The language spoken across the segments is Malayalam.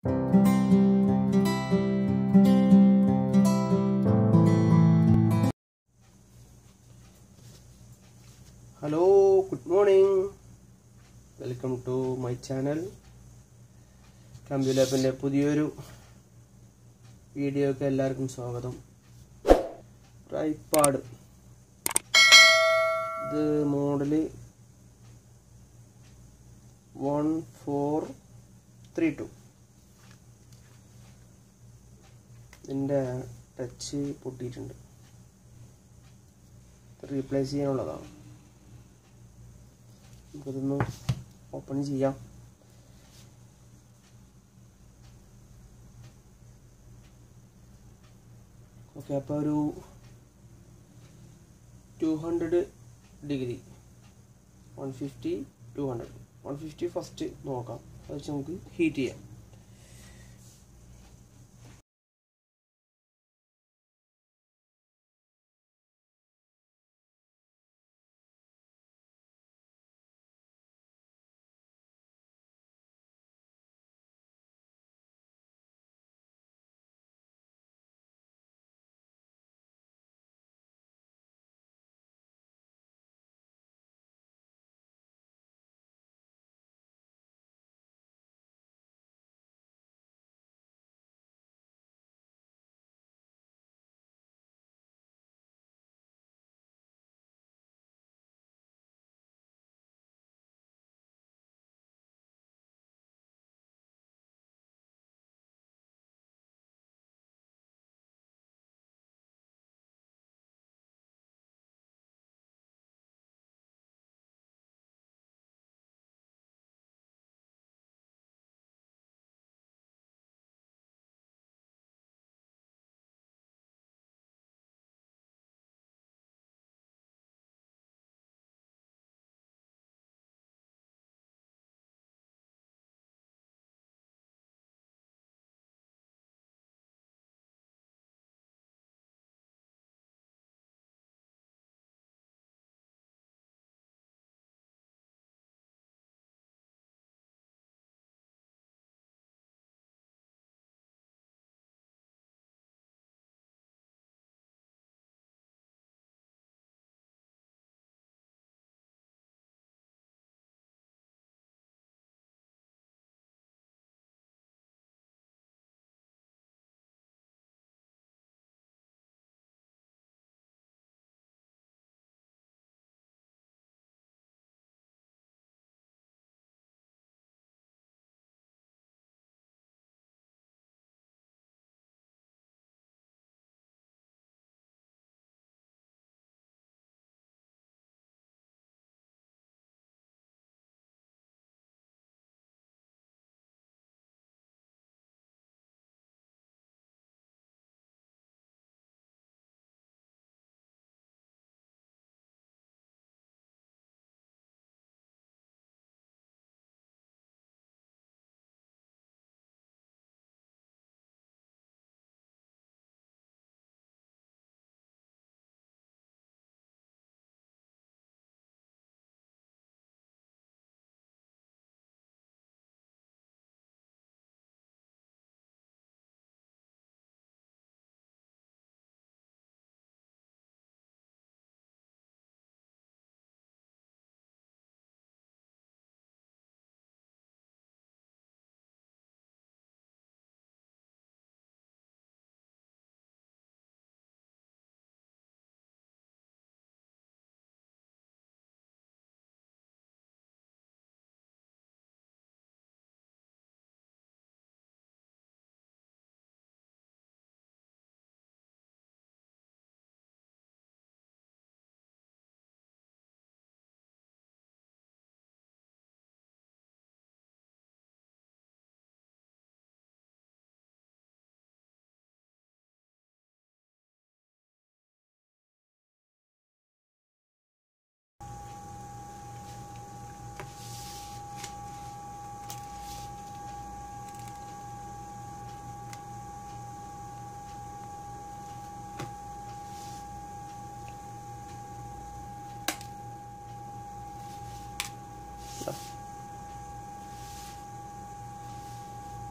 hello good morning welcome to my channel കമ്പ്യൂ ലാബിൻ്റെ പുതിയൊരു വീഡിയോക്ക് എല്ലാവർക്കും സ്വാഗതം ട്രൈപ്പാഡ് ഇത് model one four three two ഇതിൻ്റെ ടച്ച് പൊട്ടിയിട്ടുണ്ട് റീപ്ലേസ് ചെയ്യാനുള്ളതാണ് നമുക്കിതൊന്ന് ഓപ്പൺ ചെയ്യാം ഓക്കെ അപ്പോൾ ഒരു two hundred degree one fifty two hundred one fifty first നോക്കാം അത് വെച്ച് നമുക്ക് ഹീറ്റ് ചെയ്യാം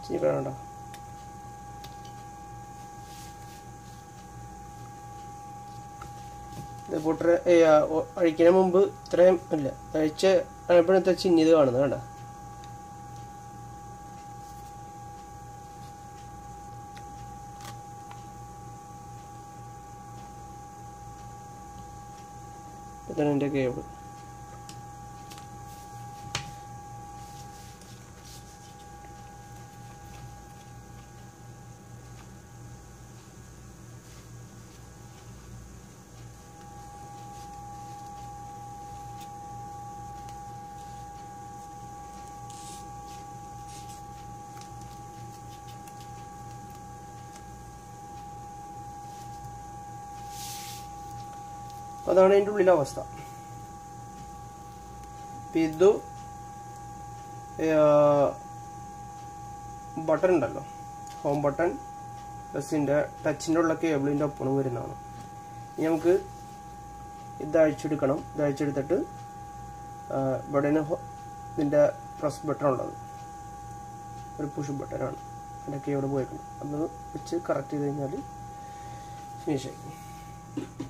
ഇച്ചിരി വേണ്ട ഇത് പൊട്ട അഴിക്കുന്നതിന് മുമ്പ് ഇത്രയും ഇല്ല അഴിച്ച ആയപ്പോഴത്തെ ചിന്നിത് കാണുന്നത് കണ്ട ഇതാണ് എൻ്റെ കേബിൾ അതാണ് അതിൻ്റെ ഉള്ളിലെ അവസ്ഥ ഇപ്പം ഇത് ബട്ടൺ ഉണ്ടല്ലോ ഹോം ബട്ടൺ ബസ്സിൻ്റെ ടച്ചിൻ്റെ ഉള്ള കേബിളിൻ്റെ ഒപ്പം വരുന്നതാണ് ഇനി നമുക്ക് ഇത് അഴിച്ചെടുക്കണം ഇത് അഴിച്ചെടുത്തിട്ട് ഇവിടെയാണ് ഇതിൻ്റെ പ്രസ് ബട്ടൺ ഉള്ളത് ഒരു പുഷ് ബട്ടനാണ് അതിൻ്റെ കേബിൾ പോയേക്കുന്നത് അത് വെച്ച് കറക്റ്റ് ചെയ്ത് കഴിഞ്ഞാൽ ഫിനിഷായി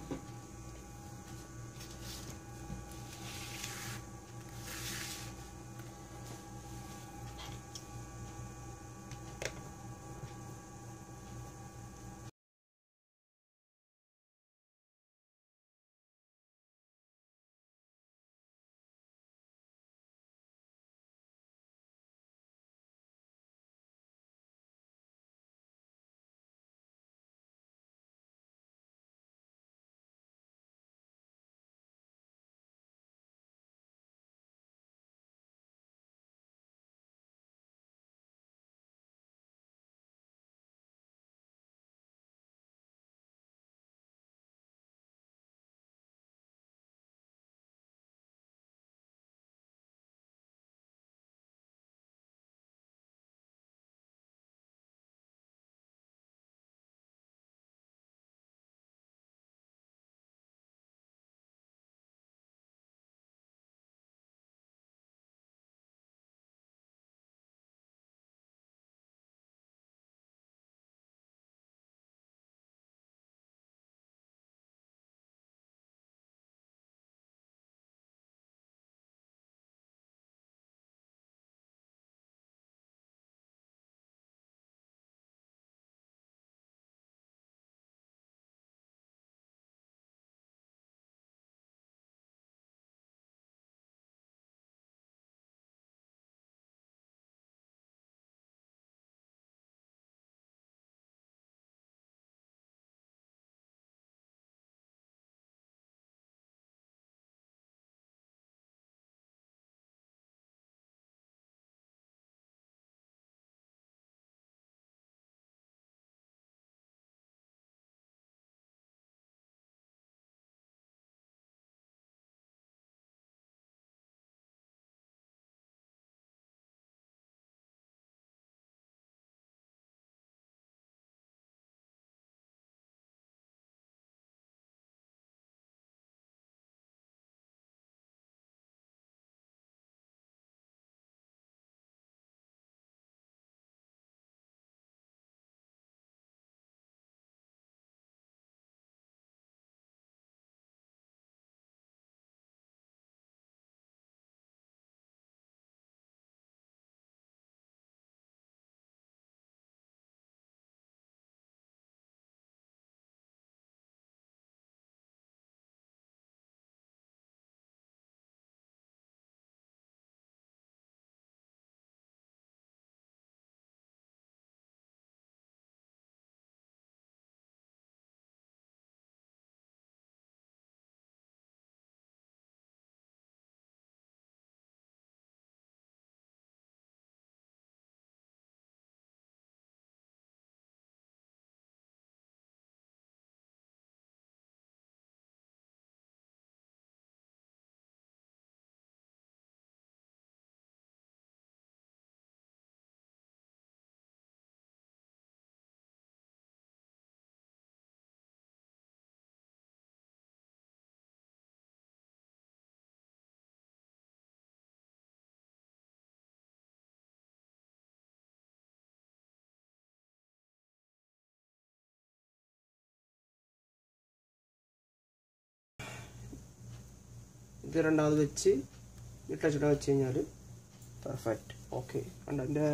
ഇത് രണ്ടാമത് വെച്ച് ഈ ടച്ചിട്ട് വെച്ച് കഴിഞ്ഞാൽ പെർഫെക്റ്റ് ഓക്കെ കണ്ട എൻ്റെ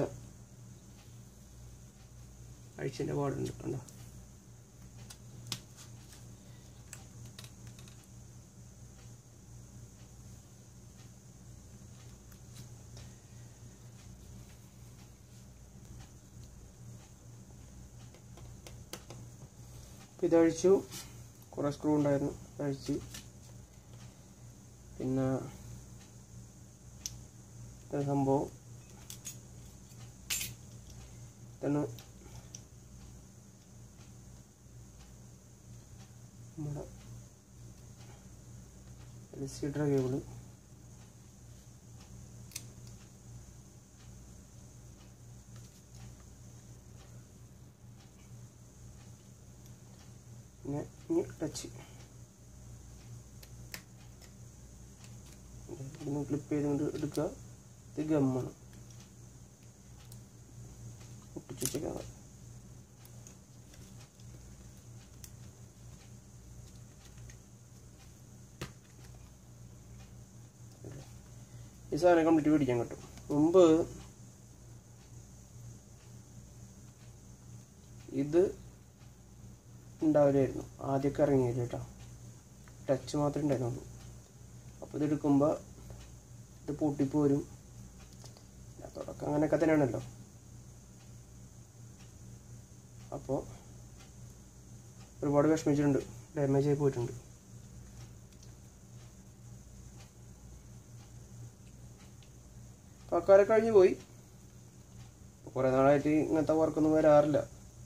അഴിച്ചതിൻ്റെ പാടുണ്ട് കണ്ടോ ഇപ്പം ഇതഴിച്ചു കുറേ സ്ക്രൂ ഉണ്ടായിരുന്നു അഴിച്ച് പിന്നെ ഇതാണ് സംഭവം ഇതാണ് നമ്മുടെ എൽ സി ഡ്ര കേബിള് പിന്നെ ഇനി ടച്ച് ഇതൊന്ന് ക്ലിപ്പ് ചെയ്തുകൊണ്ട് എടുക്കുക ഇത് ഗമ്മാണ് ഒട്ടിച്ച് വെച്ചേക്കാം ഈ സാധനം കംപ്ലീറ്റ് പിടിക്കാൻ കിട്ടും മുമ്പ് ഇത് ഉണ്ടാവില്ലായിരുന്നു ആദ്യമൊക്കെ ഇറങ്ങിയില്ല കേട്ടോ ടച്ച് മാത്രമേ ഉണ്ടായിരുന്നുള്ളൂ അപ്പോൾ ഇത് എടുക്കുമ്പോൾ ഇത് പൊട്ടിപ്പോരും തുടക്കം അങ്ങനെയൊക്കെ തന്നെയാണല്ലോ അപ്പോൾ ഒരുപാട് വിഷമിച്ചിട്ടുണ്ട് ഡാമേജ് ആയി പോയിട്ടുണ്ട് അപ്പോൾ അക്കാലം കഴിഞ്ഞ് പോയി കുറേ നാളായിട്ട് ഇങ്ങനത്തെ വർക്കൊന്നും വരാറില്ല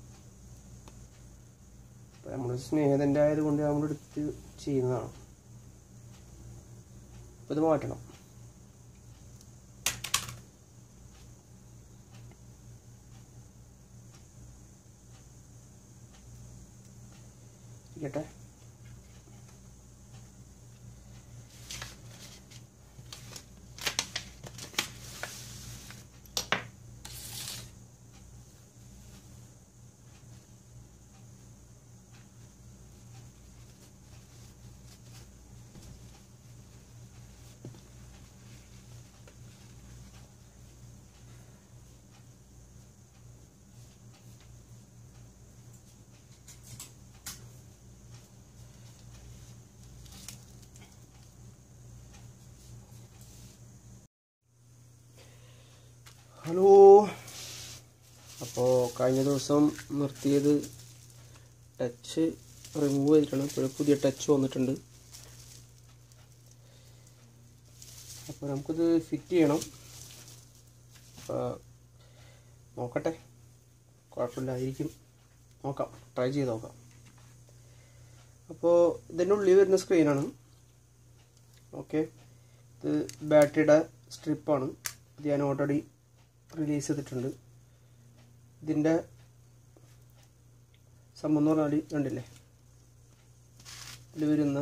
അപ്പം നമ്മൾ സ്നേഹിതൻ്റെ ആയതുകൊണ്ട് നമ്മൾ എടുത്ത് ചെയ്യുന്നതാണ് അപ്പം ഇത് മാറ്റണം ഇരിക്കട്ടെ ഹലോ അപ്പോൾ കഴിഞ്ഞ ദിവസം നിർത്തിയത് ടച്ച് റിമൂവ് ചെയ്തിട്ടാണ് ഇപ്പോൾ പുതിയ ടച്ച് വന്നിട്ടുണ്ട് അപ്പോൾ നമുക്കിത് ഫിറ്റ് ചെയ്യണം അപ്പോൾ നോക്കട്ടെ കുഴപ്പമില്ലായിരിക്കും നോക്കാം ട്രൈ ചെയ്ത് നോക്കാം അപ്പോൾ ഇതിൻ്റെ ഉള്ളിൽ വരുന്ന സ്ക്രീനാണ് ഓക്കെ ഇത് ബാറ്ററിയുടെ സ്ട്രിപ്പാണ് ഇത് ഞാൻ ഓൾറെഡി റിലീസ് ചെയ്തിട്ടുണ്ട് ഇതിൻ്റെ സംഭവം എന്ന് പറഞ്ഞാൽ കണ്ടില്ലേ ഇതിൽ വരുന്ന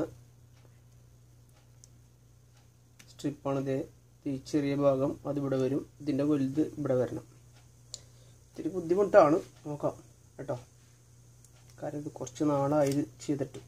സ്ട്രിപ്പാണ് ഇത് ഈ ചെറിയ ഭാഗം അതിവിടെ വരും ഇതിൻ്റെ വലുത് ഇവിടെ വരണം ഇത്തിരി ബുദ്ധിമുട്ടാണ് നോക്കാം കേട്ടോ കാര്യം ഇത് കുറച്ച് നാളായി ഇത് ചെയ്തിട്ട്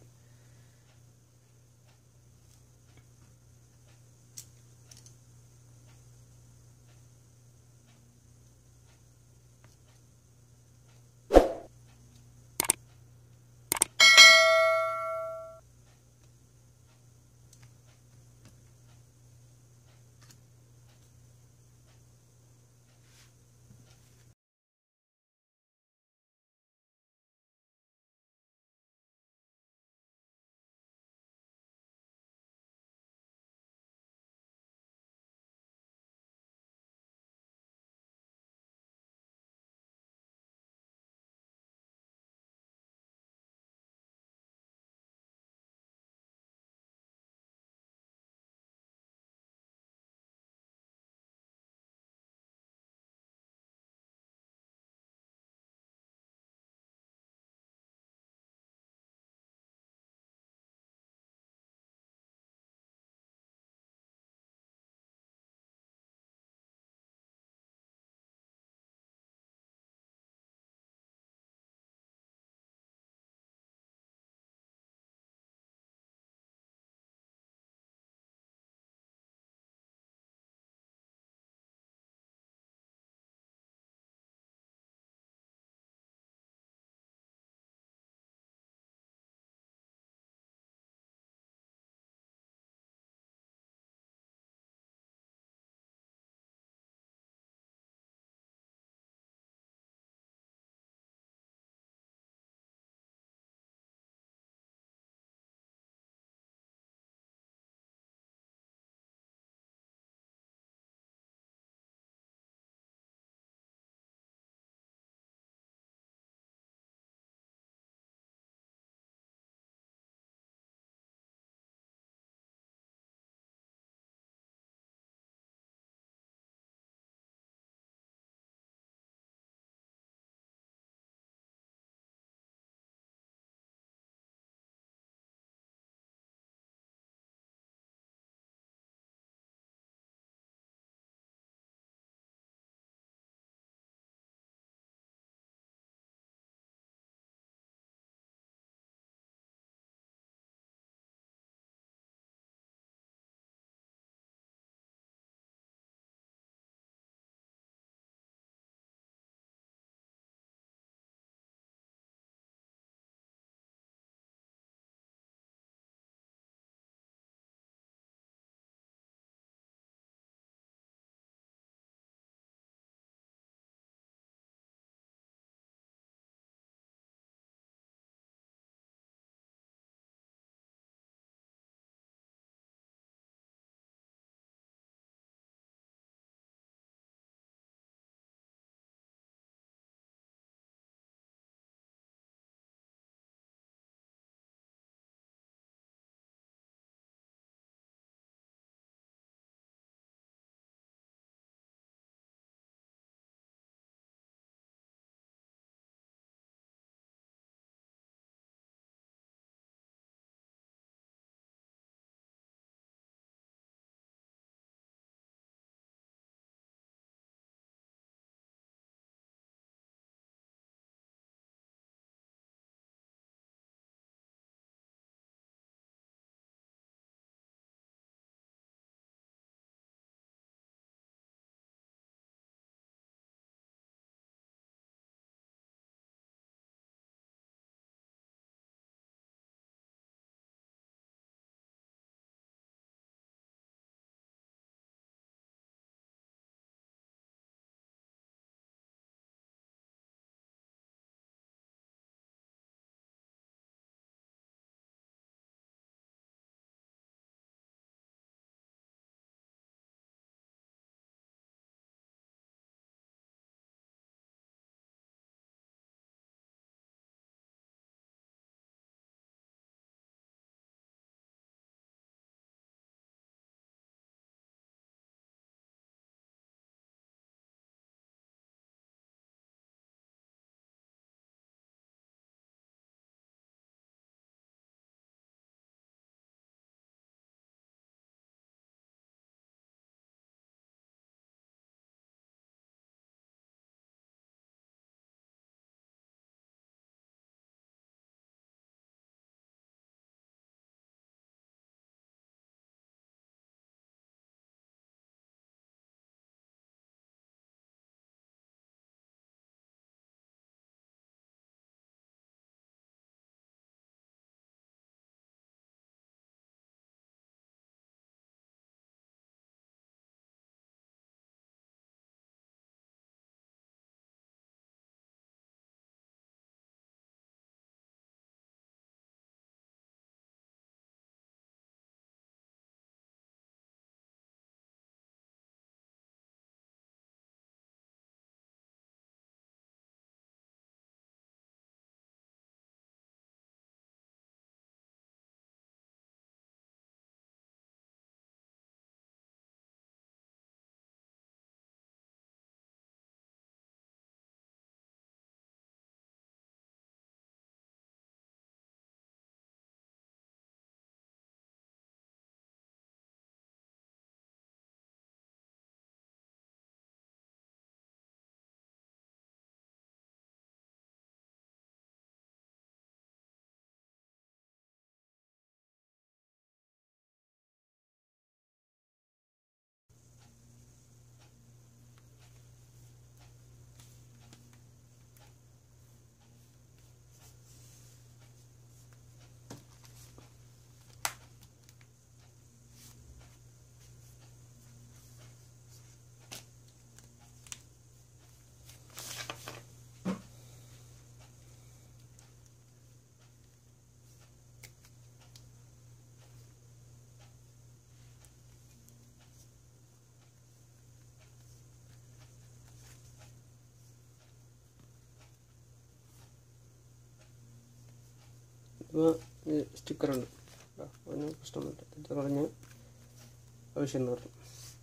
അപ്പോൾ സ്റ്റിക്കറുണ്ട് അതിന് പ്രശ്നമൊന്നുമില്ല ഇത് കളഞ്ഞ് ആവശ്യം എന്ന് പറഞ്ഞു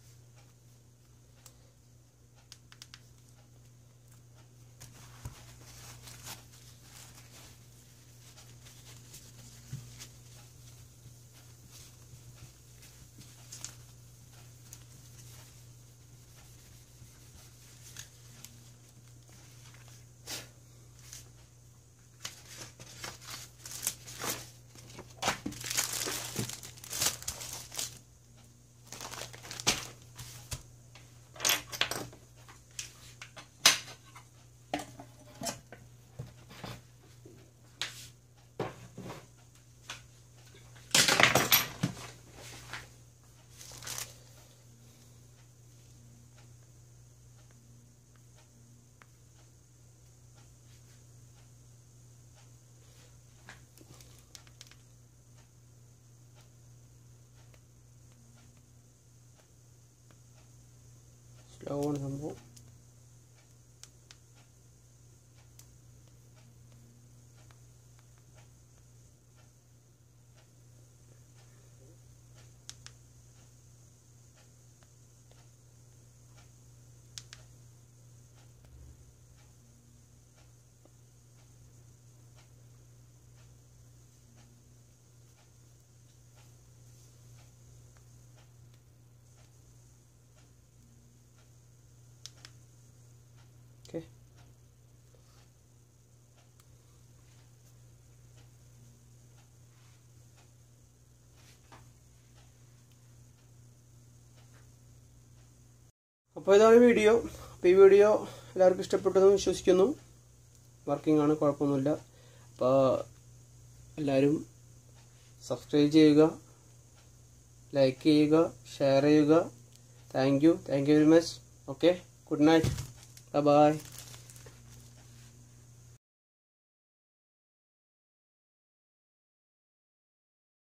സ്ലോ ആണ് സംഭവം ഓക്കെ അപ്പോൾ ഇതാണ് വീഡിയോ അപ്പോൾ ഈ വീഡിയോ എല്ലാവർക്കും ഇഷ്ടപ്പെട്ടെന്ന് വിശ്വസിക്കുന്നു വർക്കിംഗ് ആണ് കുഴപ്പമൊന്നുമില്ല അപ്പോൾ എല്ലാവരും സബ്സ്ക്രൈബ് ചെയ്യുക ലൈക്ക് ചെയ്യുക ഷെയർ ചെയ്യുക thank you thank you very much okay good night by